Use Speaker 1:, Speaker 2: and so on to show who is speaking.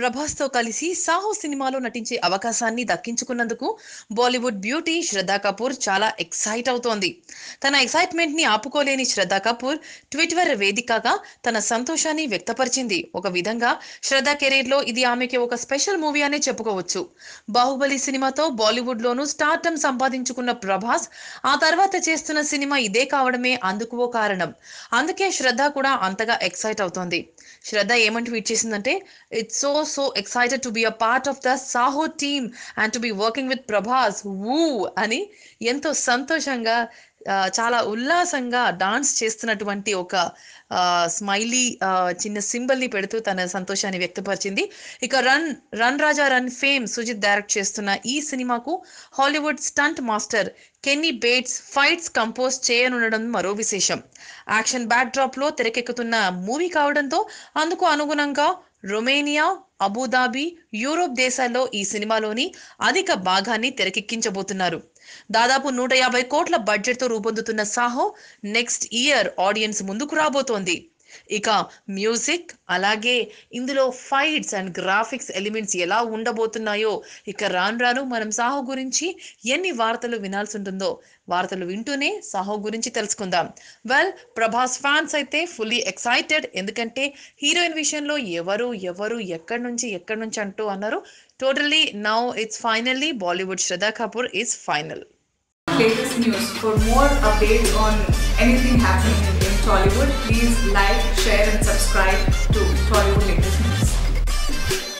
Speaker 1: ప్రభాస్తో కలిసి సాహో సినిమాలో నటించే అవకాశాన్ని దక్కించుకున్నందుకు బాలీవుడ్ బ్యూటీ శ్రద్ధా కపూర్ చాలా ఎక్సైట్ అవుతోంది తన ఎక్సైట్మెంట్ ని ఆపుకోలేని శ్రద్ధా కపూర్ ట్విట్టర్ వేదికగా తన సంతోషాన్ని వ్యక్తపరిచింది ఒక విధంగా శ్రద్ధా కెరీర్ లో ఇది ఆమెకి ఒక స్పెషల్ మూవీ అనే చెప్పుకోవచ్చు బాహుబలి సినిమాతో బాలీవుడ్ లోను స్టార్టమ్ సంపాదించుకున్న ప్రభాస్ ఆ తర్వాత చేస్తున్న సినిమా ఇదే కావడమే అందుకు ఓ కారణం అందుకే శ్రద్ధ కూడా అంతగా ఎక్సైట్ అవుతోంది శ్రద్ధ ఏమని ట్వీట్ చేసిందంటే it's so so excited to be a part of the Saaho team and to be working with Prabhas woo అని ఎంతో సంతోషంగా ఆ, చాలా ఉల్లాసంగా డాన్స్ చేస్తున్నటువంటి ఒక స్మైలీ చిన్న సింబల్ ని పెడుతూ తన సంతోషాన్ని వ్యక్తపరిచింది ఇక run run Raja run fame Sujeeth direct చేస్తున్న ఈ సినిమాకు Hollywood stunt master Kenny Bates fights compose చేయనుండడం మరో విశేషం యాక్షన్ బ్యాక్ డ్రాప్ లో తెరకెక్కుతున్న మూవీ కావడంతో అందుకు అనుగుణంగా రొమేనియా అబుదాబి యూరోప్ దేశాల్లో ఈ సినిమాలోని అధిక భాగాన్ని తెరకెక్కించబోతున్నారు దాదాపు నూట యాభై కోట్ల బడ్జెట్ తో రూపొందుతున్న సాహో నెక్స్ట్ ఇయర్ ఆడియన్స్ ముందుకు రాబోతోంది ఇక మ్యూజిక్ అలాగే ఇందులో ఫైట్స్ అండ్ గ్రాఫిక్స్ ఎలిమెంట్స్ ఎలా ఉండబోతున్నాయో ఇక రాను రాను మనం సాహో గురించి ఎన్ని వార్తలు వినాల్సి ఉంటుందో వార్తలు వింటూనే సాహో గురించి తెలుసుకుందాం వెల్ ప్రభాస్ ఫ్యాన్స్ అయితే ఫుల్లీ ఎక్సైటెడ్ ఎందుకంటే హీరోయిన్ విషయంలో ఎవరు ఎవరు ఎక్కడి నుంచి ఎక్కడి నుంచి అంటూ అన్నారు totally now it's finally Bollywood Shraddha Kapoor is final
Speaker 2: latest news. For more updates on anything happening in Tollywood, please like, share, and subscribe to